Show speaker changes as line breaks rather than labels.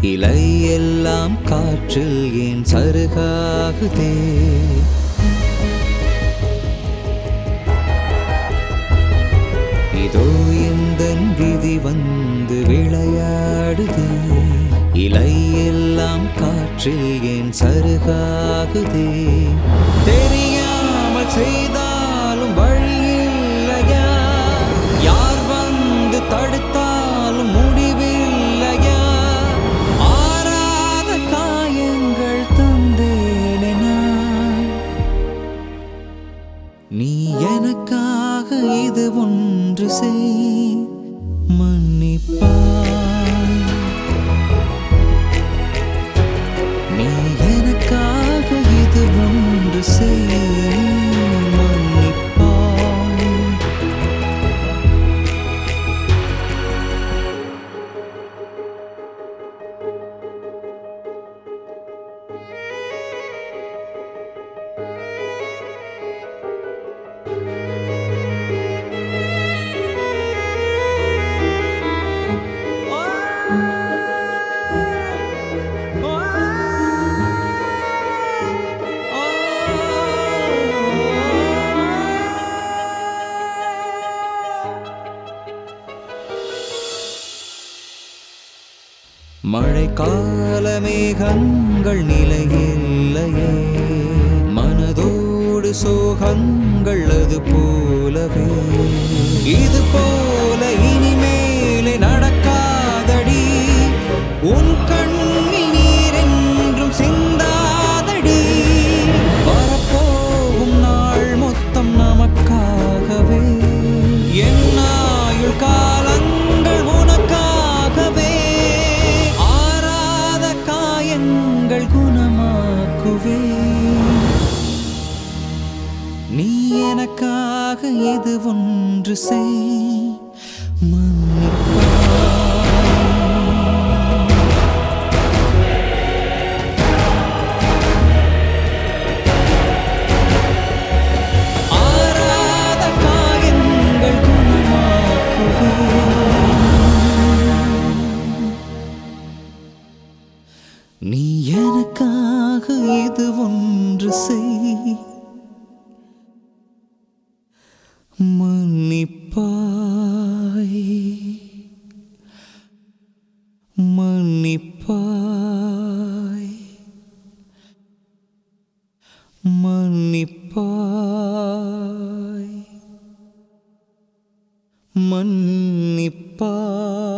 இலை எல்லாம் காற்றில் ஏன் சருகாகுதே இதோ எந்த விதி வந்து விளையாடுதே இலை எல்லாம் காற்றில் ஏன் சருகாகுதே தெரியாமல் செய்தாலும் வழியில்லையா யார் வந்து தடுத்தாலும் முடிவில்லையா ஆறாத காயங்கள் தந்தேனே நான் நீ எனக்காக இது ஒன்று செய் மன்னிப்பாய் நீ எனக்காக இது ஒன்று செய் மன்னிப்பாய் மழைக்கால மேகங்கள் நிலையில்லையே மனதோடு சோகங்கள் அது போலவே இது போல இனிமேலே நடக்காதடி உன் கண்ணில் நீர் என்றும் சிந்தாதடி வரப்போகும் நாள் மொத்தம் நமக்காகவே என் ஆயுள் காலங்கள் உனக்காகவே ஆறாத காயங்கள் குணமாக்குவே நீ எனக்காக இது ஒன்று செய் மன்னிப்பாய் ஆறாத காயங்கள் குணமாக்குவே நீ எனக்காக இது ஒன்று செய் மன்னிப்பாய் மன்னிப்பாய் மன்னிப்பாய் மன்னிப்பாய்